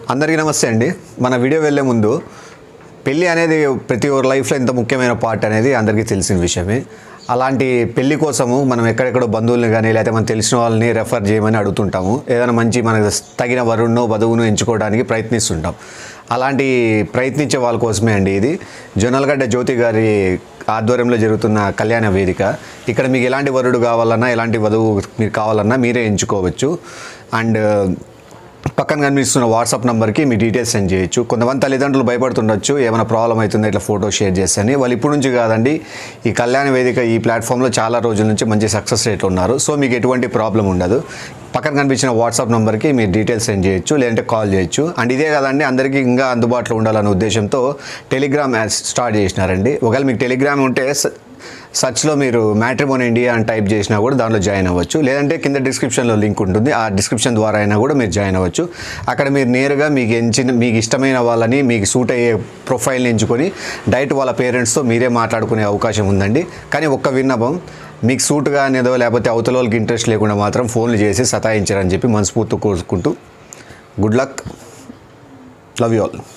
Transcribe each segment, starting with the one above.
అందరికీ నమస్తే అండి మన వీడియో వెళ్ళే ముందు పెళ్ళి అనేది ప్రతి ఒక్కరి లైఫ్లో ఎంత ముఖ్యమైన పార్ట్ అనేది అందరికీ తెలిసిన విషయమే అలాంటి పెళ్లి కోసము మనం ఎక్కడెక్కడో బంధువుల్ని కానీ లేకపోతే మనం తెలిసిన వాళ్ళని రెఫర్ చేయమని అడుగుతుంటాము ఏదైనా మంచి మనకు తగిన వరుణ్ణో వధువును ఎంచుకోవడానికి ప్రయత్నిస్తుంటాం అలాంటి ప్రయత్నించే వాళ్ళ కోసమే అండి ఇది జొన్నలగడ్డ జ్యోతి గారి ఆధ్వర్యంలో జరుగుతున్న కళ్యాణ వేదిక ఇక్కడ మీకు ఎలాంటి వరుడు కావాలన్నా ఎలాంటి వధువు మీకు కావాలన్నా మీరే ఎంచుకోవచ్చు అండ్ పక్కన కనిపిస్తున్న వాట్సాప్ నెంబర్కి మీ డీటెయిల్స్ సెండ్ చేయొచ్చు కొంతమంది తల్లిదండ్రులు భయపడుతుండొచ్చు ఏమైనా ప్రాబ్లం అవుతుందో ఇట్లా ఫోటో షేర్ చేస్తాను వాళ్ళు ఇప్పటి నుంచి కాదండి ఈ కళ్యాణ వేదిక ఈ ప్లాట్ఫామ్లో చాలా రోజుల నుంచి మంచి సక్సెస్ రేట్లు ఉన్నారు సో మీకు ఎటువంటి ప్రాబ్లం ఉండదు పక్కన కనిపించిన వాట్సాప్ నెంబర్కి మీరు డీటెయిల్స్ సెండ్ చేయొచ్చు లేదంటే కాల్ చేయొచ్చు అండ్ ఇదే కదండి అందరికీ ఇంకా అందుబాటులో ఉండాలనే ఉద్దేశంతో టెలిగ్రామ్ యాడ్ స్టార్ట్ చేసినారండి ఒకవేళ మీకు టెలిగ్రామ్ ఉంటే స- సర్చ్లో మీరు మ్యాట్రిమోన్ ఇండియా అని టైప్ చేసినా కూడా దాంట్లో జాయిన్ అవ్వచ్చు లేదంటే కింద డిస్క్రిప్షన్లో లింక్ ఉంటుంది ఆ డిస్క్రిప్షన్ ద్వారా అయినా కూడా మీరు జాయిన్ అవ్వచ్చు అక్కడ మీరు నేరుగా మీకు ఎంచిన మీకు ఇష్టమైన వాళ్ళని మీకు సూట్ అయ్యే ప్రొఫైల్ని ఎంచుకొని డైరెక్ట్ వాళ్ళ పేరెంట్స్తో మీరే మాట్లాడుకునే అవకాశం ఉందండి కానీ ఒక్క విన్నపం మీకు సూట్ కానిదో లేకపోతే అవతల వాళ్ళకి ఇంట్రెస్ట్ లేకుండా మాత్రం ఫోన్లు చేసి సతాయించారని చెప్పి మనస్ఫూర్తి కోరుకుంటూ good luck love you all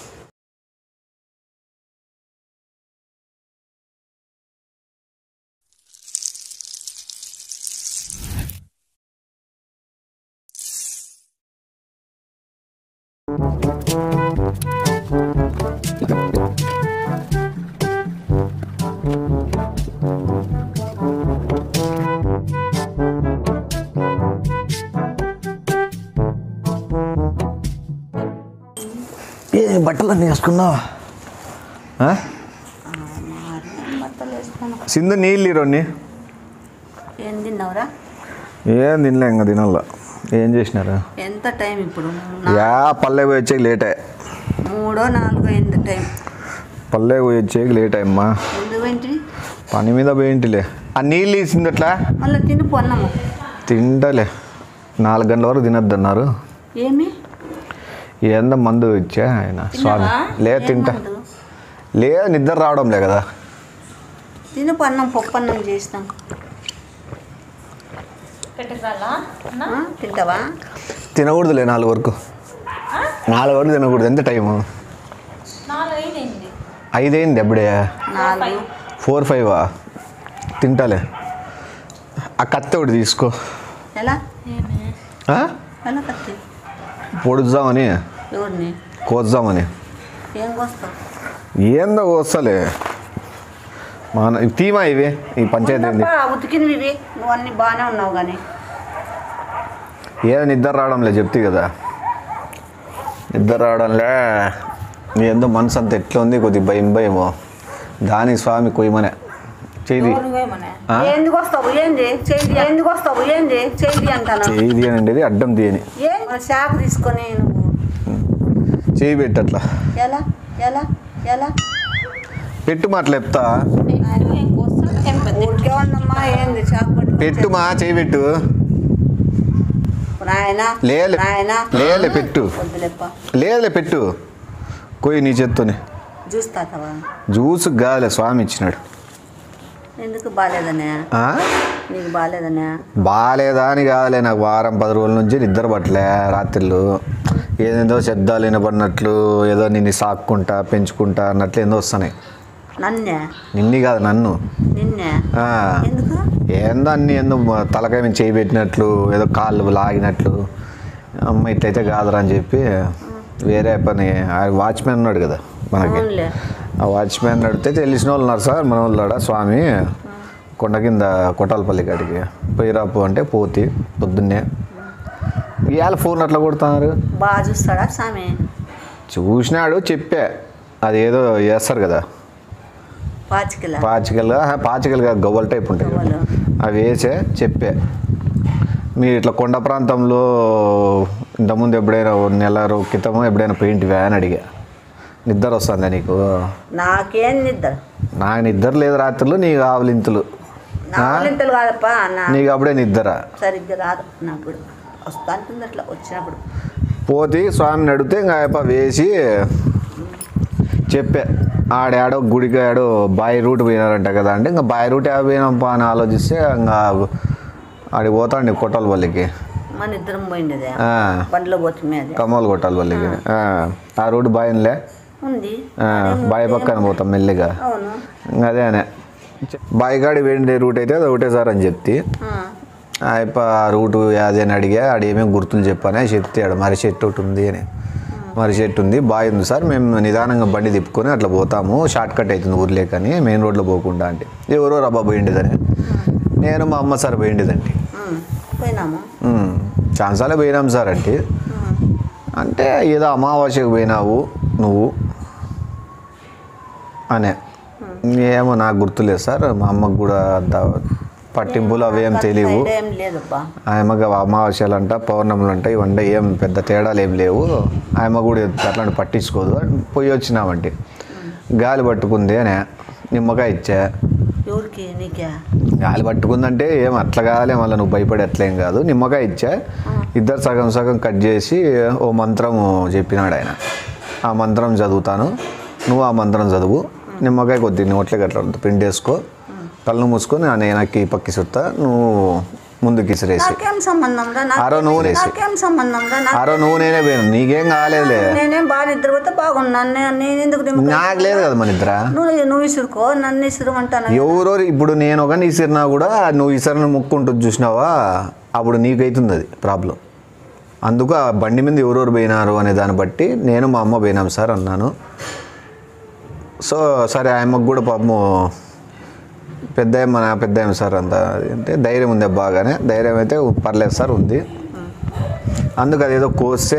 ఏ బట్టలు అన్నీ వేసుకున్నావా ఆ? బట్టలు వేసుకొని సింధు నీళ్ళు ఇరోన్ని ఏం తిన్నావురా ఏం తినలే ఇంకా తినాల ఏం చేసినారు ఎంత టైం ఇప్పుడు నా- యా పల్లె పోయి వచ్చేకి లేట్ అయ్యి మూడో నాలుగో ఎంత టైం పల్లె పోయి వచ్చేకి లేట్ అయ్యమ్మా ఎందుకు ఏంటి పని మీద పోయింటిలే ఆ నీళ్ళు ఇచ్చింది అట్లా మళ్ళీ తిని పొన్నాము తింటలే నాలుగు గంటల వరకు తినద్దు అన్నారు ఏమి ఏందో మందు ఇచ్చా ఆయన స్వామి తిన్నావా? లే ఏం తింటా మందు? లేదు నిద్ర రావడం లే కదా తిని పన్నం పప్పు అన్నం చేసినాం ఆ, తింటావా తినకూడదులే నాలుగు వరకు నాలుగు వరకు తినకూడదు ఎంత టైము ఐదైంది అప్పుడే నాలుగు ఫోర్ ఫైవా తింటాలే ఆ కత్తి ఒకటి తీసుకో ఎలా ఆ? ఎలా కత్తి పొడుద్దామని ఎవరిని కోద్దామని ఏం కోస్తావు ఏందో వస్తలే మన తీమా ఇవి ఈ పంచాయతీ ఏంది ఉండప్పా, ఉతికినవి ఇవి నువ్వు అన్నీ బాగానే ఉన్నావు కానీ ఏదో నిద్ర రావడంలే చెప్తే కదా నిద్ర రావడంలే నీ ఎంతో మనసు అంత ఎట్లా ఉంది కొద్ది భయం భయమో దాని స్వామి కొయ్యమనే చేయి ఆ? ఎందుకు వస్తావు ఏంది చేయి ఎందుకు వస్తావు ఏంది చేయి అంటాను చేయి తీయనండి అడ్డం తీయని ఏం షాక్ తీసుకొని నువ్వు చేయి పెట్టు అట్లా ఎలా ఎలా ఎలా పెట్టు మాటలు చెప్తా ఊరికే ఉన్నమ్మా ఏంది షాక్ పట్టుకొని పెట్టుమా చేయి పెట్టు నాయనా లేలే నాయనా లేలే పెట్టు వద్దులేప్ప లేదులే పెట్టు కొయ్యి నీ చేత్తోని జ్యూస్ తాతావా జ్యూస్ గాలే స్వామి ఇచ్చినాడు ఎందుకు బాగాలేదనే ఆ? నీకు బాగాలేదనే బాగాలేదా అని కాదులే నాకు వారం పది రోజుల నుంచి నిద్ర పట్టలే రాత్రిళ్ళు ఏదేదో శబ్దాలు వినపడినట్లు ఏదో నిన్ను సాక్కుంటా పెంచుకుంటా అన్నట్లు ఏందో వస్తున్నాయి నన్నే నిన్ని కాదు నన్ను నిన్నే ఆ. ఎందుకు ఏందో అన్ని ఏందో మ- తలకాయ మీద చేయి పెట్టినట్లు ఏదో కాళ్ళు లాగినట్లు అమ్మ ఇట్లయితే కాదురా అని చెప్పి వేరే పని ఆ వాచ్మెన్ ఉన్నాడు కదా మనకి అవునులే ఆ వాచ్మెన్ అడిగితే తెలిసిన వాళ్ళు ఉన్నారు సార్ మన వాళ్ళాడ స్వామి కొండ కింద కొట్టాలపల్లి కాడికి పోయిరాపు అంటే పోతి పొద్దున్నే ఇవాళ ఫోన్ అట్లా కొడుతున్నారు బాగా చూస్తాడా స్వామి చూసినాడు చెప్పా అదేదో చేస్తారు కదా పాచికల పాచికలుగా పాచికలుగా గవ్వల టైప్ ఉంటాయి కదా. గవ్వలు. అవి వేసే చెప్పే మీరు ఇట్లా కొండ ప్రాంతంలో ఇంతకుముందు ఎప్పుడైనా ఓ నెల రోజు క్రితము ఎప్పుడైనా పెయింట్ అని అడిగా నిద్ర వస్తుందా నీకు నాకేం నిద్ర నాకు నిద్ర లేదు రాత్రులు నీకు ఆవులింతులు నా ఇంతలు కాదప్ప నా నీకు అప్పుడే నిద్ర సరిగ్గా రాదు నాకు కూడా వస్తా అంటుంది అట్లా వచ్చినప్పుడు పోతి స్వామిని అడిగితే ఇంకా ఆయప్ప వేసి చెప్పే ఆడాడో గుడికి ఆడో బాయ్ రూట్ పోయినారంట కదా అంటే ఇంకా బాయ్ రూట్ పోయినాంపా అని ఆలోచిస్తే ఇంకా ఆడికి పోతాండి కొట్టాల పల్లికి మన ఇద్దరం పోయిండేదే ఆ, బండ్లో పోతుంది అది కమ్మలు కొట్టాలి వాళ్ళకి ఆ, ఆ రోడ్డు బాయిన్లే ఉంది ఆ, బావి పక్కన పోతాం మెల్లిగా అవును ఇంక అదే అనే బాయికాడి వెళ్ళే రూట్ అయితే అది ఒకటే సార్ అని చెప్తే ఆ. అయిప ఆ రూటు యాది అని అడిగా ఆడ ఏమేమి గుర్తులు చెప్పానే చెప్తే ఆడ మరి చెట్టు ఒకటి ఉంది అని మరి చెట్టు ఉంది బాయ్ ఉంది సార్ మేము నిదానంగా బండి తిప్పుకొని అట్లా పోతాము షార్ట్ కట్ అవుతుంది ఊర్లేకని మెయిన్ రోడ్లో పోకుండా అంటే ఎవరో రబ్బా పోయిండేదని నేను మా అమ్మ సార్ పోయిండేదండి ఉమ్. పోయినాము "ఉమ్, చాలాసార్లు పోయినాం సార్ అంటే అంటే ఏదో అమావాస్యకు పోయినావు నువ్వు అనే ఏమో నాకు గుర్తులేదు సార్ మా అమ్మకు కూడా అంత పట్టింపులు అవేం తెలియవు ఐడియా ఏం లేదబ్బా ఆయమ్మకి అమావాస్యలు అంట పౌర్ణములు అంట ఇవంటే ఏం పెద్ద తేడాలు ఏం లేవు ఆయమ్మ కూడా అట్లాంటి పట్టించుకోదు పోయి వచ్చినామంటే గాలి పట్టుకుంది అనే నిమ్మకాయ ఇచ్చా ఎవరికి నీకే గాలి పట్టుకుందంటే ఏం అట్లా కాలే మళ్ళీ నువ్వు భయపడి అట్లేం కాదు నిమ్మకాయ ఇచ్చా ఇద్దరు సగం సగం కట్ చేసి ఓ మంత్రం చెప్పినాడు ఆయన ఆ మంత్రం చదువుతాను నువ్వు ఆ మంత్రం చదువు నిమ్మకాయ కొద్ది నోట్లకి అట్లా పిండి వేసుకో కళ్ళు మూసుకొని ఆ నేనకి పక్కి చుట్టా నువ్వు ముందుకి ఇసిరేసి నాకేం సంబంధం రా ఆరో నువ్వు వేసి నాకేం సంబంధం రా నా- ఆరో నువ్వు నేనే పోయాను నీకేం కాలేదులే నేనేం బాగా నిద్రపోతే బాగున్నాను నే- నేను ఎందుకు నిమ్మకాయ- నాకు లేదు కదా మన ఇద్దర నువ్వు నువ్వు ఇసురుకో నన్ను ఇసురమంటాను ఎవరో ఇప్పుడు నేను ఒక ఇసిరినా కూడా నువ్వు ఇసరని ముక్కుంటుంది చూసినావా అప్పుడు నీకైతుంది అది ప్రాబ్లం అందుకు ఆ బండి మీద ఎవరెవరు పోయినారు అనే దాన్ని బట్టి నేను మా అమ్మ పోయినాం సార్ అన్నాను సో సరే ఆయమ్మకు కూడా పాపము పెద్ద మన పెద్ద సార్ అంత అంటే ధైర్యం ఉంది బాగానే ధైర్యం అయితే పర్లేదు సార్ ఉంది అందుకు అదేదో కోస్తే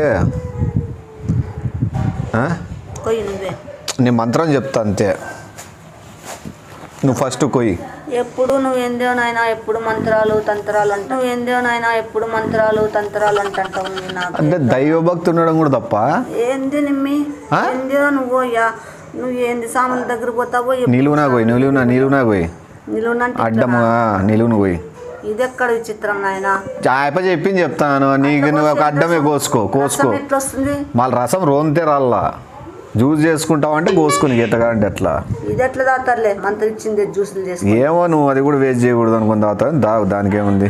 ఆ? కొయ్యి నువ్వే నేను మంత్రం చెప్తా అంతే నువ్వు ఫస్ట్ కొయ్యి ఎప్పుడు నువ్వు ఏందో నాయన ఎప్పుడు మంత్రాలు తంత్రాలు అంటావు నువ్వు ఏందో నాయన ఎప్పుడు మంత్రాలు తంత్రాలు అంటుంటావు నువ్వు నాకు అంటే దైవభక్తి ఉండడం కూడా తప్ప ఏంది నిమ్మి ఆ? ఏందో నువ్వు యా నువ్వు ఏంది సాముల దగ్గర పోతావో నిలువునా పోయి నిలువునా నిలువునా పోయి నిలువునంటే అడ్డము నిలువును పోయి ఇది ఎక్కడ విచిత్రం నాయన చాయప చెప్పింది చెప్తాను నీకు నువ్వు ఒక అడ్డమే కోసుకో కోసుకో రసం ఎట్లా వస్తుంది మళ్ళీ రసం రోంతే రాల్లా జ్యూస్ చేసుకుంటావు అంటే కోసుకుని ఎట్టగా అంటే ఎట్లా ఇది ఎట్లా తాగుతారులే మంత్రం ఇచ్చింది జ్యూసులు చేసి ఏమో నువ్వు అది కూడా వేస్ట్ చేయకూడదు అనుకుని తాగుతా దా దానికి ఏముంది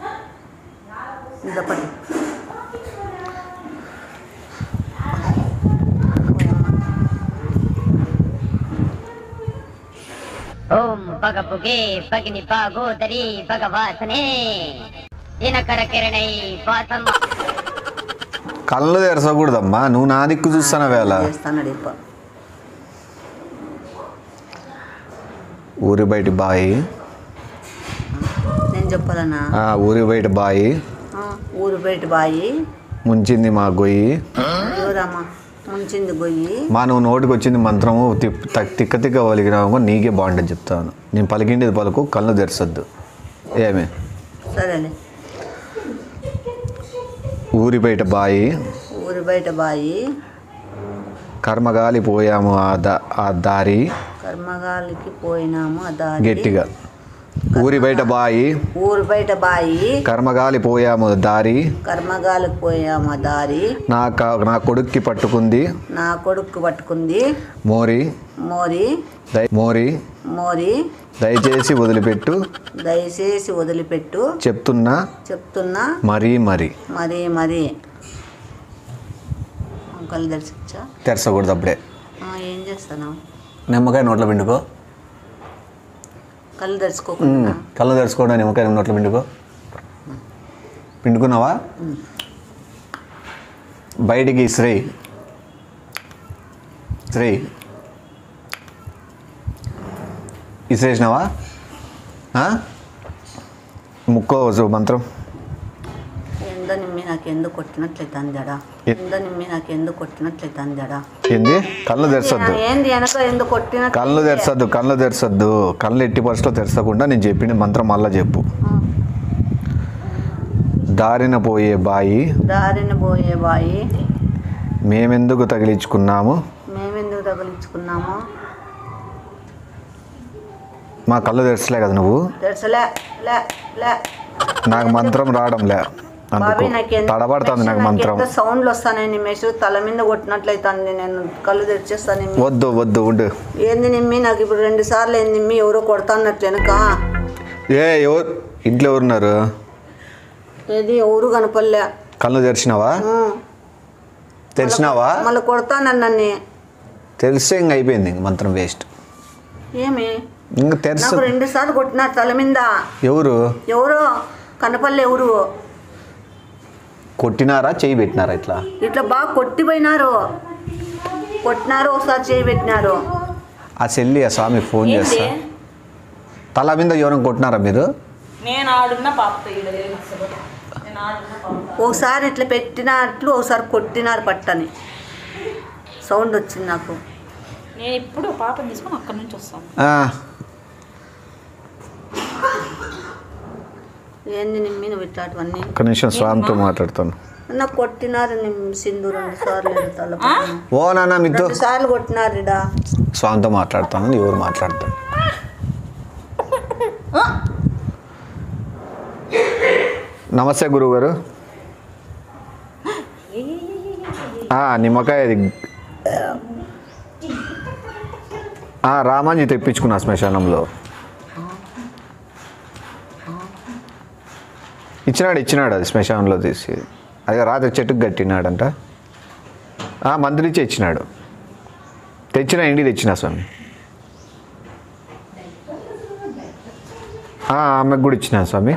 ఇదొకటి ಓಂ ಪಗಪುಗೆ ಪಗಿನಿ ಪಾಗೋದರಿ ಭಗವಾಸನೆ ದಿನಕರ ಕಿರಣೈ ವಾಸಮ್ಮ కళ్ళు తెరసకూడదమ్మా నువ్వు నా దిక్కు చూస్తాను వేళ చేస్తాను ఇప్ప ఊరి బయట బాయి నేను చెప్పాలనా ఆ, ఊరి బయట బాయి ఆ, ఊరు బయట బాయి ముంచింది మా గొయ్యి ఎవరమ్మా ముంచింది గొయ్యి మా నువ్వు నోటికి వచ్చింది మంత్రము తిప్- త- తిక్క తిక్క పలికినామో నీకే బాగుంటుంది చెప్తాను నేను పలికిండేది పలుకు కళ్ళు తెరసద్దు ఏమి సరేలే ఊరి బయట బాయి ఊరు బయట బాయి కర్మగాలి పోయాము ఆ దా ఆ దారి కర్మగాలికి పోయినాము ఆ దారి గట్టిగా ఊరి బయట బాయి ఊరు బయట బాయి కర్మగాలి పోయాము దారి కర్మగాలికి పోయాము ఆ దారి నా క- నా కొడుక్కి పట్టుకుంది నా కొడుకు పట్టుకుంది మోరి మోరి దయ మోరి మోరి దయచేసి వదిలిపెట్టు దయచేసి వదిలిపెట్టు చెప్తున్నా చెప్తున్నా మరీ మరి మరి మరి కళ్ళు తెరిచా తెరసకూడదు అప్పుడే ఏం చేస్తాను నిమ్మకాయ నోట్లో పిండుకో కళ్ళు తెరుచుకోకుండా కళ్ళు తెరుచుకోవడం నిమ్మకాయ నోట్లో పిండుకో పిండుకున్నావా బయటికి శ్రీ శ్రీ ఇసిరేసినావా ఆ? ముక్కో సు- మంత్రం ఎందో నిమ్మి నాకు ఎందుకు కొట్టినట్లయితే అందడా ఏ- ఎందో నిమ్మి నాకు ఎందుకు కొట్టినట్లయితే అందడా ఏంది కళ్ళు తెరసొద్దు ఏంది వెనక ఎందుకు కొట్టినట్లు కళ్ళు తెరసొద్దు కళ్ళు తెరసొద్దు కళ్ళు ఎట్టి పరిస్థితిలో తెరచకుండా నేను చెప్పిన మంత్రం మళ్ళా చెప్పు దారిన పోయే బాయి దారిన పోయే బాయి మేమెందుకు తగిలించుకున్నాము మేమెందుకు తగిలించుకున్నాము మా కళ్ళు తెరచలే కదా నువ్వు తెరసలే లే లే నాకు మంత్రం రావడం లే అందుకు బాబీ నాకు ఎంత తడబడుతుంది నాకు మంత్రం ఎంత సౌండ్లు వస్తాయి నిమ్మేసి తల మీద కొట్టినట్లయితే నేను కళ్ళు తెరిచేస్తాను నిమ్మి వద్దు వద్దు ఉండు ఏంది నిమ్మి నాకు ఇప్పుడు రెండు సార్లు ఏంది నిమ్మి ఎవరో కొడతాన్నట్టు వెనక ఏ ఎవరు ఇంట్లో ఎవరున్నారు ఏది ఎవరు కనపల్లే కళ్ళు తెరిచినావా తెరిచినావా మళ్ళీ కొడతానని నన్ను తెలిస్తే ఇంక అయిపోయింది ఇంక మంత్రం వేస్ట్ ఏమి ఇంక తెరిచి నాకు రెండు సార్లు కొట్టినారు తల మీద ఎవరు ఎవరో కనపల్లె ఎవరు కొట్టినారా చేయి పెట్టినారా ఇట్లా ఇట్లా బాగా కొట్టిపోయినారు కొట్టినారు ఒకసారి చేయి పెట్టినారు ఆ చెల్లి ఆ స్వామి ఫోన్ చేస్తా తల మీద ఎవరైనా కొట్టినారా మీరు నేను ఆడున్న పాపతో ఈడ లేదు అసలు నేను ఆడున్న పాప ఒకసారి ఇట్లా పెట్టినట్లు ఒకసారి కొట్టినారు పట్టని సౌండ్ వచ్చింది నాకు నేను ఇప్పుడు పాపని తీసుకొని అక్కడి నుంచి వస్తాను ఆ, ఏంది నిమ్మి నువ్వు ఇట్లాంటివన్నీ ఒక్క నిమిషం స్వామితో మాట్లాడతాను నాకు కొట్టినారు నిమ్ సింధు రెండు సార్లు ఈడ తల ఓ నాన్న మీతో రెండు సార్లు కొట్టినారు ఇడా స్వామితో మాట్లాడతాను ఎవరు మాట్లాడతాను నమస్తే గురువుగారు ఆ, నిమ్మకాయ అది ఆ, రామాంజీ తెప్పించుకున్నా శ్మశానంలో ఇచ్చినాడు ఇచ్చినాడు అది శ్మశానంలో తీసి అది రాత్రి చెట్టుకు కట్టినాడంట ఆ, మంత్రిచ్చే ఇచ్చినాడు తెచ్చిన ఇంటికి తెచ్చిన స్వామి ఆ, ఆమెకు కూడా ఇచ్చిన స్వామి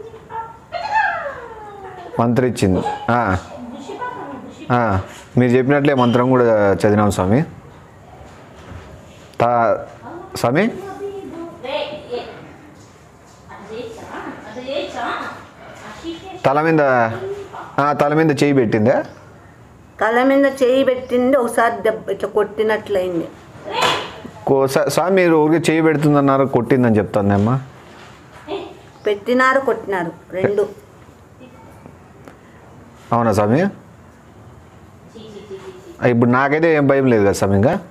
మంత్రం ఇచ్చింది ఆ. ఆ, మీరు చెప్పినట్లే మంత్రం కూడా చదివినాం స్వామి తా స్వామి తల మీద ఆ, తల మీద చేయి పెట్టిందే తల మీద చేయి పెట్టింది ఒకసారి దెబ్బ ఇట్లా కొట్టినట్లయింది కో- స- స్వామి మీరు ఊరికి చేయి పెడుతుందన్నారు కొట్టిందని చెప్తానమ్మా పెట్టినారు కొట్టినారు రెండు అవునా స్వామి ఆ, ఇప్పుడు నాకైతే ఏం భయం లేదు కదా స్వామి ఇంకా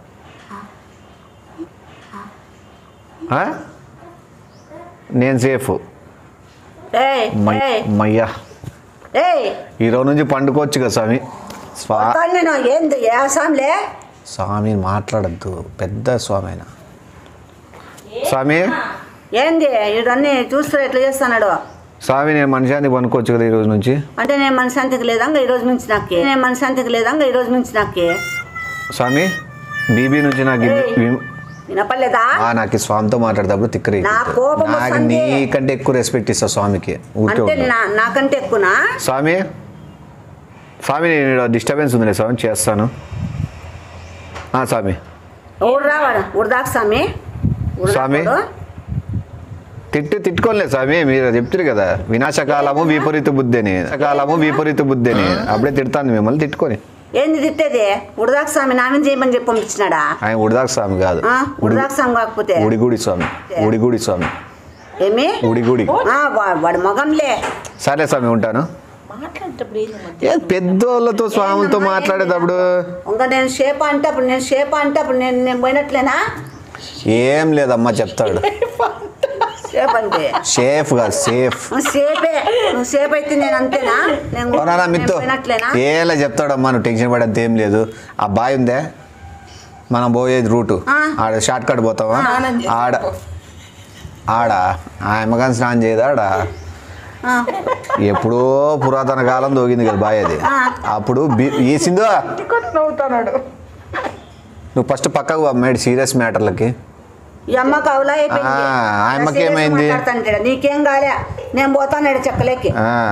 ఆ? నేను సేఫ్ ఏయ్ మయ్- ఏయ్ మయ్యా ఏయ్ ఈరోజు నుంచి పండుకోవచ్చు కదా స్వామి స్వా కొడతాను నేను ఏంది ఏ సాంలే స్వామి మాట్లాడద్దు పెద్ద స్వామి ఆయన స్వామి ఏంది ఇవన్నీ చూస్తే ఎట్లా చేస్తున్నాడు స్వామి నేను మనిషాన్ని పనుకోవచ్చు కదా ఈరోజు నుంచి అంటే నేను మనశాంతికి లేదంగా ఈ రోజు నుంచి నాకే నేను మనశాంతికి లేదంగా ఈ రోజు నుంచి నాకే స్వామి బీబీ నుంచి నాకు ఇవి- ఇవి- వినపడలేదా ఆ, నాకు ఈ స్వామితో మాట్లాడేటప్పుడు తిక్కరి నా కోపం నాకు వస్తుంది. నీకంటే ఎక్కువ రెస్పెక్ట్ ఇస్తా స్వామికి ఊరికే అంటే ఉండు. నా నాకంటే ఎక్కువనా స్వామి స్వామి నేను డిస్టర్బెన్స్ ఉందిలే స్వామి చేస్తాను ఆ, స్వామి ఊరు రావాడు ఊరుదాకా స్వామి ఊరు స్వామి? రాకూడదు. తిట్టి తిట్టుకోలే స్వామి మీరు చెప్తారు కదా వినాశకాలము విపరీత బుద్ధి అని కాలము విపరీత బుద్ధి అని అప్పుడే తిడతాను మిమ్మల్ని తిట్టుకొని ఏంది తిట్టేది ఉడదాక స్వామి నా మీద చేయమని చెప్పి పంపించినాడా ఆయన ఉడిదాక స్వామి కాదు ఆ, ఉడదాక స్వామి కాకపోతే ఉడిగుడి స్వామి ఉడిగుడి స్వామి ఏమి ఉడిగుడి ఆ, వా- వాడి మగంలే సరే స్వామి ఉంటాను మాట్లాడేటప్పుడు ఏంది మధ్య ఏ పెద్దోళ్ళతో స్వాములతో మాట్లాడేటప్పుడు ఇంకా నేను షేప్ అంటే అప్పుడు నేను షేప్ అంటే అప్పుడు నేను నేను పోయినట్లేనా ఏం లేదమ్మా చెప్తాడు షేప్ అంటే సేఫ్ కాదు సేఫ్ నువ్వు షేపే నువ్వు షేప్ అయితే నేను అంతేనా నేను అవునా నేను మిత్తు పోయినట్లేనా ఏలా చెప్తాడమ్మా నువ్వు టెన్షన్ పడేంత ఏం లేదు ఆ బాయ్ ఉందే మనం పోయేది రూటు ఆ. ఆడ షార్ట్ కట్ పోతావా స్నానం చేసి ఆడ ఆడ ఆ అమ్మగాని స్నానం చేయదా ఆడ ఆ, ఎప్పుడో పురాతన కాలం దోగింది కదా బాయ్ అది ఆ. అప్పుడు బి- ఈ సింధు నవ్వుతున్నాడు నువ్వు ఫస్ట్ పక్కకు అమ్మాయి సీరియస్ మ్యాటర్లకి ఈ అమ్మ కవులా అయిపోయింది ఆ, ఆ అమ్మకి serious ఏమైంది? మాట్లాడుతాంటాడు. నీకేం కాలే నేను పోతాను చెక్కలేకి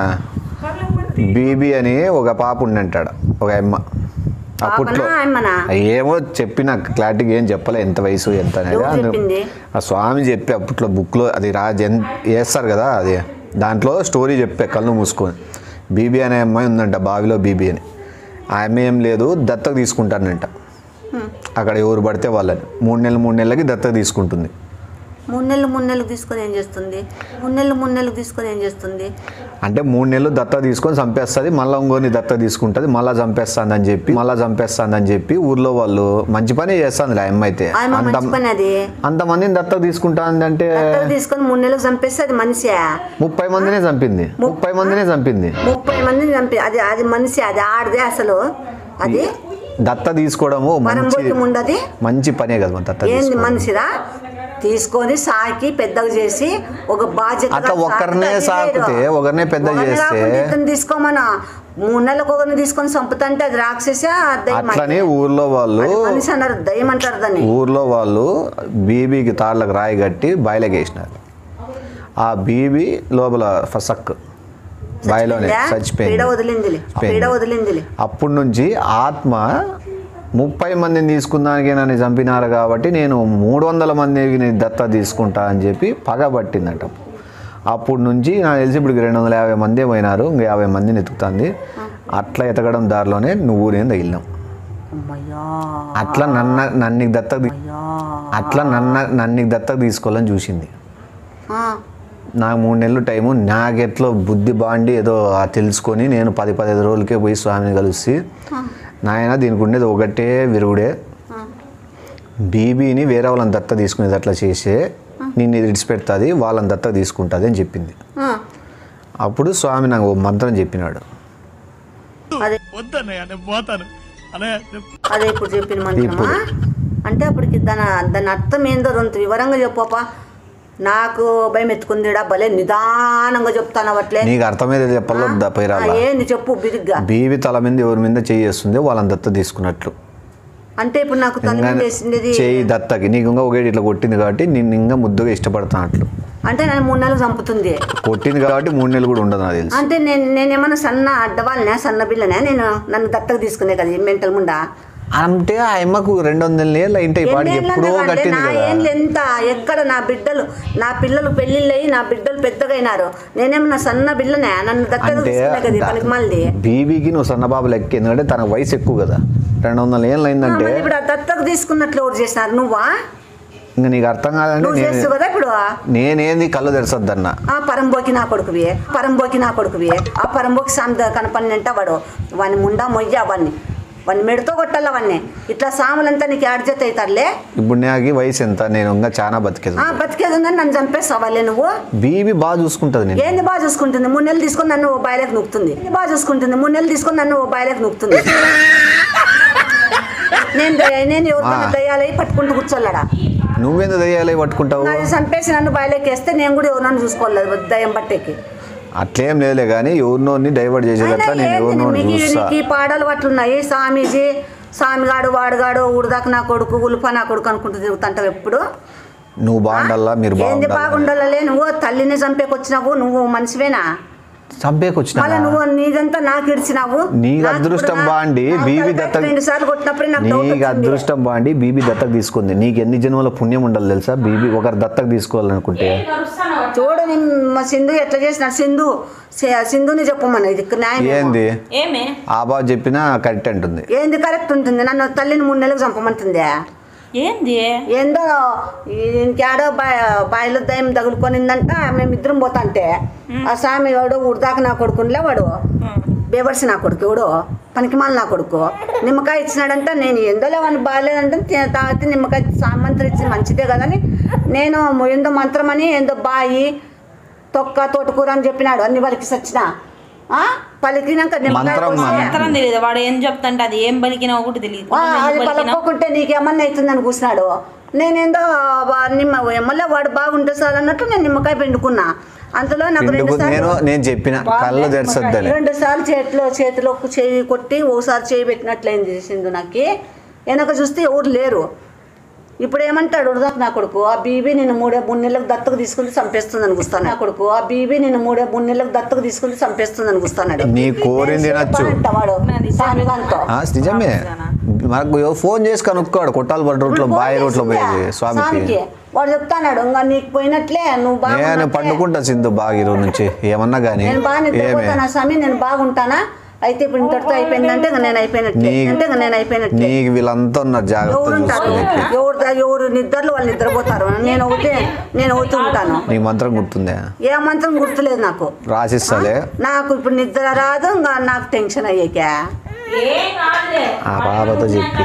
బీబీ అని ఒక పాప ఉండంటాడు ఒక అమ్మ అప్పట్లో పాపనా అమ్మనా ఏమో చెప్పి నాకు క్లారిటీగా ఏం చెప్పలే ఎంత వయసు ఎంత అనేది ఎవరు అందు- చెప్పింది? ఆ స్వామి చెప్పి అప్పట్లో బుక్లో అది రాజు ఎన్- వేస్తారు కదా అది దాంట్లో స్టోరీ చెప్పే కళ్ళు మూసుకొని బీబీ అనే అమ్మాయి ఉందంట బావిలో బీబీ అని ఆ అమ్మాయి ఏం లేదు దత్తకు తీసుకుంటానంట అక్కడ ఎవరు పడితే వాళ్ళని మూడు నెలలు మూడు నెలలకి దత్తత తీసుకుంటుంది మూడు నెలలు మూడు నెలలు తీసుకొని ఏం చేస్తుంది మూడు నెలలు మూడు నెలలు తీసుకొని ఏం చేస్తుంది అంటే మూడు నెలలు దత్త తీసుకొని చంపేస్తుంది మళ్ళీ ఇంకోని దత్త తీసుకుంటుంది మళ్ళీ చంపేస్తుంది అని చెప్పి మళ్ళీ చంపేస్తుంది అని చెప్పి ఊర్లో వాళ్ళు మంచి పని చేస్తుంది ఆ అమ్మ అయితే ఆమె అంత మంచి పని అది అంతమందిని దత్త తీసుకుంటుంది అంటే దత్తత తీసుకొని మూడు నెలలకు చంపేస్తే అది మనిషి ముప్పై మందినే చంపింది ముప్పై మందినే చంపింది ముప్పై మందిని చంపి అది అది మనిషి అది ఆడదే అసలు అది దత్త తీసుకోవడము మంచి పరంభూతం ఉండదు మంచి పనే కదా మన దత్త ఏంది తీసుకోవడం. మనిషిరా తీసుకొని సాకి పెద్దగా చేసి ఒక బాధ్యత అట్లా ఒక్కరినే సాకితే, ఒకరినే పెద్ద చేస్తే- తీసుకోమన మూడు నెలలకు ఒకరిని తీసుకొని చంపుతంటే అది రాక్షస దయ్యం అట్లనే ఊర్లో వాళ్ళు అది మనిషి అన్నారు దయ్యం అంటారు దాన్ని ఊర్లో వాళ్ళు బీబీకి తాళ్ళకి రాయి కట్టి బాయిలోకి వేసినారు ఆ బీబీ లోపల ఫసక్ బాయిలోనే పీడ చచ్చిపోయింది వదిలిందిలే చచ్చిపోయింది. పీడ వదిలిందిలే అప్పటి నుంచి ఆత్మ ముప్పై మందిని తీసుకున్నానికి నన్ను చంపినారు కాబట్టి నేను మూడు వందల మందిని దత్త తీసుకుంటా అని చెప్పి పగబట్టిందట అప్పటి నుంచి నాకు తెలిసి ఇప్పుడు రెండు వందల యాభై మంది పోయినారు ఇంక యాభై మందిని ఎత్తుకుతుంది అట్లా ఎతకడం దారిలోనే నువ్వు నేను తగిలినాం అమ్మయ్యా అట్లా నన్ను నన్ను దత్తత తీ- అట్లా నన్ను నన్ను దత్తత తీసుకోవాలని చూసింది ఆ, నాకు మూడు నెలలు టైము నాకెట్లో బుద్ధి బాండి ఏదో ఆ తెలుసుకొని నేను పది పదిహేను రోజులకే పోయి స్వామిని కలిసి నాయన దీనికి ఉండేది ఒకటే విరుగుడే బీబీని వేరే వాళ్ళని దత్త తీసుకునేది అట్లా చేసే నిన్ను విడిచిపెడుతుంది వాళ్ళని దత్త తీసుకుంటుంది అని చెప్పింది ఆ. అప్పుడు స్వామి నాకు ఓ మంత్రం చెప్పినాడు అదే అదే ఇప్పుడు చెప్పిన మంత్రమా అంటే అప్పటికి దాని దాని అర్థం ఏందో రొంత వివరంగా చెప్పపా నాకు భయం ఎత్తుకుందిడా భలే నిదానంగా చెప్తాను అట్లే నీకు అర్థమైతే చెప్పాలో ద- పోయి రాలా ఏంది చెప్పు బిరిగ్గా బీబీ తల మీద ఎవరి మీద చేస్తుంది వాళ్ళని దత్త తీసుకున్నట్లు అంటే ఇప్పుడు నాకు తల్లి ఇంకా చేసింది చేయి దత్తకి నీకు ఇంకా ఒకటి ఇట్లా కొట్టింది కాబట్టి నిన్ను ఇంకా ముద్దుగా ఇష్టపడుతున్నట్లు అంటే నన్ను మూడు నెలలు చంపుతుంది కొట్టింది కాబట్టి మూడు నెలలు కూడా ఉండదు నాకు తెలుసు అంటే నేను నేనేమన్నా సన్న అడ్డవాళ్ళనే సన్న పిల్లనే నేను నన్ను దత్తకు తీసుకునే కదా ఈ మెంటల్ ముండా అంటే ఆ అమ్మకు రెండు వందల ఏళ్ళు అయింటాయి పాటికి ఎన్నేళ్ళన్నా ఎప్పుడో కానీ కట్టింది నా కదా ఏండ్లు ఎంత ఎక్కడ నా బిడ్డలు నా పిల్లలు పెళ్ళిళ్ళు అయ్యి నా బిడ్డలు పెద్దగా అయినారు నేనేమన్నా సన్న బిల్లనే నన్ను దత్తకు అంటే తీసుకునే కదా ఈ పనికి మళ్ళీ బీబీకి నువ్వు సన్నబాబు లెక్క ఎందుకంటే తన వయసు ఎక్కువ కదా రెండు వందల ఏళ్ళు అయిందంటే మళ్ళీ ఇప్పుడు ఆ దత్తకు తీసుకున్నట్లు ఎవరు చేసినారు నువ్వా ఇంకా నీకు అర్థం కాదంటే నువ్వు నేను చేస్తావు కదా ఇప్పుడు నేనేంది కళ్ళు తెరసొద్దన్న ఆ పరంబోకి నా కొడుకువి పరంబోకి నా కొడుకువి ఆ పరంబోకి సామెత కనపని అంటే వాడు వాని ముండా మొయ్య వాడిని వాడిని మెడతో కొట్టాల వాడిని ఇట్లా సాములంతా నీకు అడ్జెట్ అవుతారులే ఇప్పుడు నాకు వయసు ఎంత నేను ఇంకా చాలా బతికేది ఆ బతికేది ఉందని నన్ను చంపేస్తావాలే నువ్వు బీబీ బాగా చూసుకుంటుంది నేను ఏంది బాగా చూసుకుంటుంది మూడు నెలలు తీసుకొని నన్ను ఓ బాయిలకు నొక్కుతుంది ఏంది బాగా చూసుకుంటుంది మూడు నెలలు తీసుకొని నన్ను ఓ బాయిలకు నొక్కుతుంది నేను దయ- నేను ఎవరికైనా ఆ. దయ్యాలై పట్టుకుంటూ కూర్చోలేడా నువ్వెంత దయ్యాలి పట్టుకుంటావు నాది చంపేసి నన్ను బాయిలోకి వేస్తే నేను కూడా ఎవరినన్ను చూసుకోలేదు దయ్యం పట్టేకి అట్లేం లేదులే కానీ ఎవరినోని డైవర్ట్ చేసేదట్లా అయినా నేను ఏంది ఎవరినో నీకు చూస్తా నీకు ఈ పాటలు అట్లున్నాయి స్వామీజీ స్వామిగాడు వాడుగాడు ఉడదాక నా కొడుకు ఉలుప నా కొడుకు అనుకుంటూ తిరుగుతుంటావు ఎప్పుడు నువ్వు బాగుండాలా మీరు ఏంది బాగుండాలి బాగుండాలే నువ్వు తల్లిని చంపేకొచ్చినావు నువ్వు మనిషివేనా చంపేకి వచ్చిన మళ్ళీ నువ్వు నీదంతా నాకు ఇడిచినావు నీకు నాకు అదృష్టం ఇప్పుడు నా- బాండి నా బీబీ తలకాయకి దత్తత రెండు సార్లు కొట్టినప్పుడు నాకు డౌట్ నీకు వచ్చింది. అదృష్టం బాండి బీబీ దత్తకు తీసుకుంది నీకు ఎన్ని జన్మల పుణ్యం ఉండాలి తెలుసా బీబీ ఒకరు దత్తకు తీసుకోవాలనుకుంటే చూడు నేను మా సింధు ఎట్లా చేసిన సింధు సే- సింధుని చెప్పమన్న ఇది న్యాయం ఏంది ఏమే ఆ బాబు చెప్పినా కరెక్ట్ అంటుంది ఏంది కరెక్ట్ ఉంటుంది నన్ను తల్లిని మూడు నెలలకు చంపమంటుందే ఏంది ఏందో ఇంకేడో బాయ్ బాయిలో దయ్యం తగులుకొనిందంట మేమిద్దరం పోతా అంటే ఆ స్వామి వాడు ఉడదాక నా కొడుకునిలే వాడు బేబర్సి నా కొడుకు ఎవడు పనికిమాల నా కొడుకు నిమ్మకాయ ఇచ్చినాడంట నేను ఎందోలే వాడిని బాగాలేదంటే తే- తాగితే నిమ్మకాయ సామంత్రం ఇచ్చి మంచిదే కదని నేను ఏందో మంత్రం అని ఏందో బాయి తొక్క తోటకూర అని చెప్పినాడు అన్ని వాళ్ళకి సచ్చిన ఆ? పలికినాక నిమ్మకాయ మంత్రం కోసి- మాత్రం తెలియదు వాడు ఏం చెప్తాంటే అది ఏం పలికినా ఒకటి తెలియదు ఆ, నువ్వు అది ఎందుకు పలికినావు? పలక్కోకుంటే నీకేమన్నా అవుతుందని కూర్చున్నాడు నేనేందో వా- నిమ్మ మళ్ళీ వాడు బాగుంటే చాలు అన్నట్టు నేను నిమ్మకాయ పిండుకున్నా అంతలో నాకు రెండు పిండుకు నేను సార్లు నేను చెప్పిన కళ్ళు తెరసొద్దని రెండు సార్లు చేతిలో చేతిలో చేయి కొట్టి ఒకసారి చేయి పెట్టినట్లయింది సింధు నాకు వెనక చూస్తే ఎవరు లేరు ఇప్పుడు ఏమంటాడు ఉడదాక నా కొడుకు ఆ బీబీ నేను మూడే మూడు నెలలకు దత్తకు తీసుకుని చంపేస్తుంది అనుకుస్తాను నా కొడుకు ఆ బీబీ నేను మూడే మూడు నెలలకు దత్తకు తీసుకుని చంపేస్తుంది అనుకుస్తాడు నీ కోరింది తినొచ్చు. వాడు సామిగాంతో ఆ, నిజమే మనకు ఎవరు ఫోన్ చేసి కనుక్కోడు కొట్టాలి పడి రోడ్లో బాయ్ రోడ్లో పోయేది స్వామికి వాడు చెప్తాడు ఇంకా నీకు పోయినట్లే నువ్వు నేను బాగున్నట్లే. పండుకుంటా సింధు బాగా ఈ రోజు నుంచి ఏమన్నా కానీ నేను బాగా ఏమే నిద్రపోతానా స్వామి నేను బాగుంటానా అయితే ఇప్పుడు ఇంతటితో అయిపోయిందంటే ఇంకా నేను అయిపోయినట్లే నీ- అంటే ఇంకా నేను అయిపోయినట్లే నీకు వీళ్ళంతా ఉన్నారు జాగ్రత్త ఎవరు ఉంటారు చూసుకునేకి ఎవరు ఎవరు నిద్రలు వాళ్ళు నిద్రపోతారు నేను ఒకటి నేను ఒకటి ఉంటాను నీకు మంత్రం గుర్తుందా ఏ మంత్రం గుర్తులేదు నాకు రాసిస్తాలే నాకు ఇప్పుడు నిద్ర రాదు ఇంకా నాకు టెన్షన్ అయ్యాక ఏం కాదులే ఆ పాపతో చెప్పి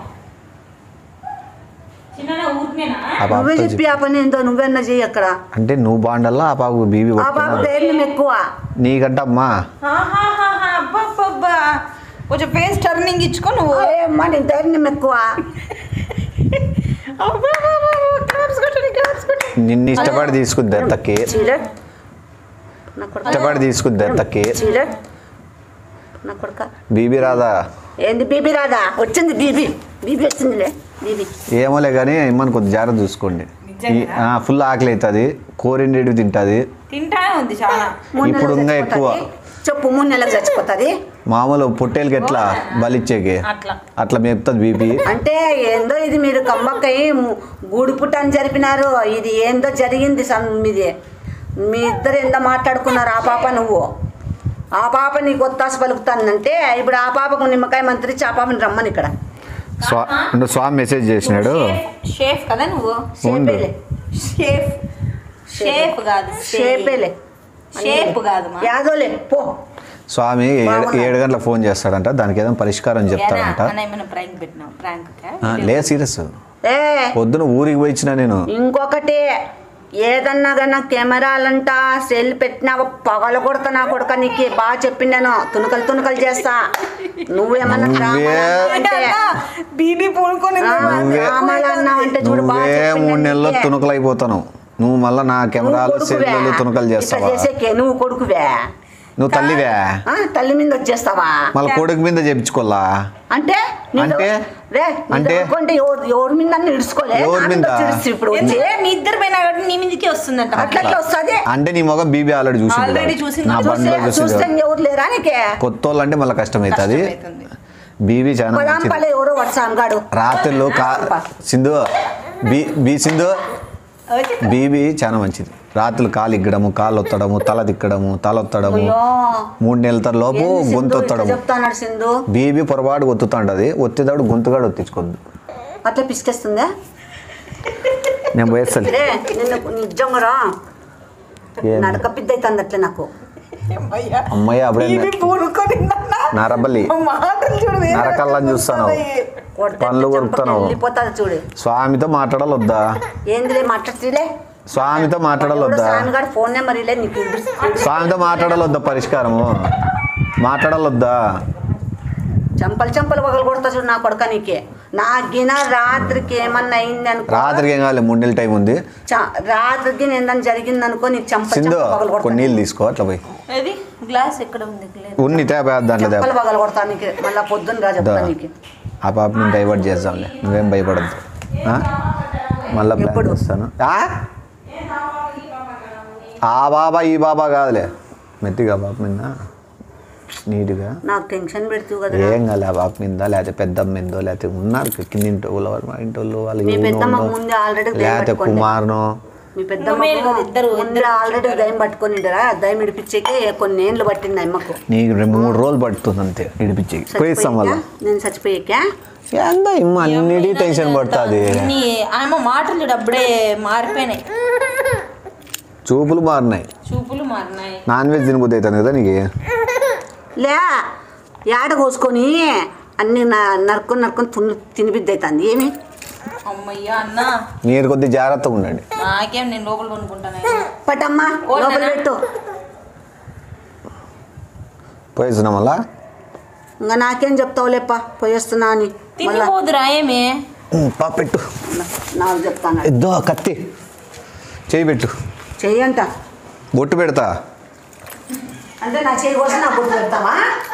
చిన్న ఊరికేనా ఆ నువ్వే పాపతో చెప్పి చెప్పి ఆ పని ఏందో నువ్వెన్న చెయ్యి అక్కడ అంటే నువ్వు బాగుండాలా ఆ పాపకు బీబీ ఆ పాప పట్టుకున్నా ధైర్యం ఎక్కువ నీకంటమ్మా ఆహాహాహా, అబ్బబ్బబ్బా. కొంచెం ఫేస్ టర్నింగ్ ఇచ్చుకో నువ్వు ఏమ్మా నీ ధైర్యం ఎక్కువ క్లాప్స్ కొట్టండి క్లాప్స్ కొట్టండి నిన్ను ఇష్టపడి తీసుకుంది దత్తకి చీలెట్ నా కొడుక ఇష్టపడి తీసుకుంది దత్తకి చీలెట్ నా కొడుక బీబీ రాదా ఏంది బీబీ రాదా వచ్చింది బీబీ బీబీ వచ్చిందిలే బీబీ ఏమోలే కానీ ఇమ్మని కొద్ది జాగ్రత్త చూసుకోండి నిజంగా? ఫుల్ ఆకలి అవుతుంది కోరిండేటివి తింటుంది తింటానే ఉంది చాలా మూడు ఇప్పుడు నెలలకు ఇంకా ఎక్కువ. చచ్చిపోతది. చెప్పు మూడు నెలలకు చచ్చిపోతుంది మామూలు పొట్టేలకి ఎట్లా బలిచ్చేకి అట్లా అట్లా మేపుతుంది బీపీ అంటే ఏందో ఇది మీరు కమ్మక్కయి ము- గూడు పుట్టని జరిపినారు ఇది ఏందో జరిగింది సం- మీది మీ ఇద్దరు ఏందో మాట్లాడుకున్నారు ఆ పాప నువ్వు ఆ పాప నీకు ఒత్తాస పలుకుతానంటే ఇప్పుడు ఆ పాపకు నిమ్మకాయ మంత్రి ఆ పాపని రమ్మని ఇక్కడ స్వా అంటే స్వామి మెసేజ్ చేసినాడు షేఫ్- షేఫ్ కదా నువ్వు షేపేలే షేఫ్ షేఫ్ కాదు షేపేలే షేప్ కాదు మా యాదోలే పో స్వామి ఏడు బాగున్నాడు. ఏడు గంటలకు ఫోన్ చేస్తాడంట దానికి ఏదో పరిష్కారం చెప్తాడంట అన్న ఏమైనా ప్రాంక్ పెట్టినావు ప్రాంక్ ఆ, లే సీరియస్ ఏ పొద్దున ఊరికి పోయి ఇచ్చిన నేను ఇంకొకటి ఏదన్నా కానీ కెమెరాలంట సెల్ పెట్టినావా పగల కొడతా నా కొడుక నీకు బాగా చెప్పిండాను తునకలు తునకలు చేస్తా నువ్వేమన్నా నువ్వే- డ్రామాలు అంటే బీబీ పూనుకొని ఆ, డ్రామాలు అన్నావంటే చూడు బాగా నువ్వే చెప్పిండాను మూడు నెలల్లో నీకే. తుణుకలు అయిపోతావు నువ్వు మళ్ళీ నా నువ్వు కెమెరాలు కొడుకువే. సెల్లు తుణుకలు ఇట్లా చేస్తావా చేసేకే నువ్వు కొడుకువే నువ్వు తల్లివే ఆ, తల్లి మీద వచ్చేస్తావా మళ్ళీ కొడుకు మీద చెప్పించుకోవాలా అంటే నీ అంటే? దవ- రే నీ అంటే? దవ్వుకుంటే ఎవరు ఎవరి మీద ఇడుచుకోలే ఎవరి నా మీద మీద? వచ్చి ఇడుస్తు ఇప్పుడు వచ్చి ఎందుకంటే మీ ఇద్దరు పోయినా కాబట్టి నీ మీదకే వస్తుందంట అట్లా అట్లా వస్తుంది అంటే నీ మొగం బీబీ ఆల్రెడీ చూసి Already చూసింది. నా బండిలో చూస్తే చూసి చూస్తే ఎవరు లేరా నీకే కొత్త వాళ్ళు అంటే మళ్ళీ కష్టమవుతుంది కష్టమవుతుంది. బీబీ చాలా పదాం మంచిది పల్లె ఎవరో వడ్సాం గాడు రాత్రిలో కా సింధు బీ బీ సింధు ఓకే. బీబీ చాలా మంచిది రాత్రులు కాలు ఇగ్గడము కాలు ఒత్తడము తల తిక్కడము తల ఒత్తడము అయ్యో మూడు నెలల లోపు ఏంది సింధు గొంతు ఇట్లా ఒత్తడము చెప్తాన్నాడు సింధు బీబీ పొరపాటు ఒత్తుతాంటది ఒత్తిదాడు గొంతుగాడు ఒత్తించుకోద్దు అట్లా పిసికేస్తుందా నేను పోయేస్తాను రే నిన్ను నిజంగా రా ఏం? నడక పిద్ద అవుతుంది అట్లే నాకు అమ్మయ్య. అమ్మయ్య అప్పుడే బీబీ పూనుకొనిందన్న. నరబల్లి మా మాటలు చూడు వేరే నరకల్లని రకంగా చూస్తాను వస్తున్నాయి. కొడితే పనులు చంపకి కొరుకుతున్నావు. వెళ్ళిపోతుంది చూడు స్వామితో మాట్లాడాలి వద్దా ఏందిలే మాట్లాడుతులే స్వామితో మాట్లాడాలి వద్దా స్వామి గారు ఫోన్ నెంబర్ ఇలే నీకు ఇడు- ఇడు- స్వామితో మాట్లాడాలి వద్దా పరిష్కారము మాట్లాడాలి వద్దా చంపలు చంపలు పగలు కొడతా చూడు నా కొడుక నీకే నా గిన రాత్రికి ఏమన్నా అయింది అనుకో రాత్రికి ఏం కావాలి మూడు నెలల టైం ఉంది చ- రాత్రికి ఏందని జరిగింది అనుకో నీకు చంప సింధు చంపలు పగలు కొన్ని కొడతా నీళ్ళు తీసుకో అట్లా పోయి ఏది గ్లాస్ ఎక్కడ ఉంది లేదు ఉన్ని తేప దాంట్లో తేప చంపలు పగలు కొడతా నీకు మళ్ళా పొద్దున్న రా చెప్తా దా. నీకు ఆ పాప నేను డైవర్ట్ చేద్దాంలే నువ్వేం భయపడద్దు మళ్ళీ ప్లాన్ ఎప్పుడు? చేస్తాను ఆ? ఆ బాబా ఈ బాబా కాదులే మెత్తిగా బాబు మీద నీట్గా నాకు టెన్షన్ పెడుతూ కదా ఏం కాలే ఆ బాబు మీద లేకపోతే పెద్దమ్మ మీదో లేకపోతే ఉన్నారు కిందింటి వాళ్ళు వాళ్ళ మా ఇంటి వాళ్ళు వాళ్ళు మీ ఎవరో పెద్దమ్మకు ఉన్నో. ముందే already దయ్యం లేకపోతే పట్టుకోండి. కుమార్నో మీ పెద్ద మేలు కదా ఇద్దరు, ముందు ఆల్రెడీ దయం పట్టుకొని దయం ఇడిపించేకే కొన్ని ఏండ్లు పట్టింది అమ్మకు నీకు రెండు మూడు రోజులు పడుతుంది అంతే ఇడిపించి పోయిస్తాం వల్ల చచ్చిపోయాక నేను చచ్చిపోయాక ఏందో ఇమ్మ అన్నిటికీ టెన్షన్ పడుతుంది నీ ఆమె మాటలు చూడు అప్పుడే మారిపోయినాయి చూపులు మారినాయి చూపులు మారినాయి నాన్ వెజ్ తినబుద్ధి అవుతుంది కదా నీకు లే ఏడ కోసుకొని అన్ని నా- నరుకొని నరుకొని తిని తినిపిద్ది అవుతుంది ఏమి అమ్మయ్యా అన్న మీరు కొద్ది జాగ్రత్తగా ఉండండి నాకేం నేను లోపల కొనుక్కుంటాను పట్టమ్మా ఓ లోపల నాన్న. పెట్టు పోయిస్తున్నాం వల్ల ఇంకా నాకేం చెప్తావు లేప్ప పోయేస్తున్నా అని మళ్ళా తినిపోదురా ఏమి పా పెట్టు నాకు చెప్తాను ఎద్దో కత్తి చేయి పెట్టు చెయ్యంట బొట్టు పెడతా అంటే నా చేయి కోసం నా గుర్తు పెడతావా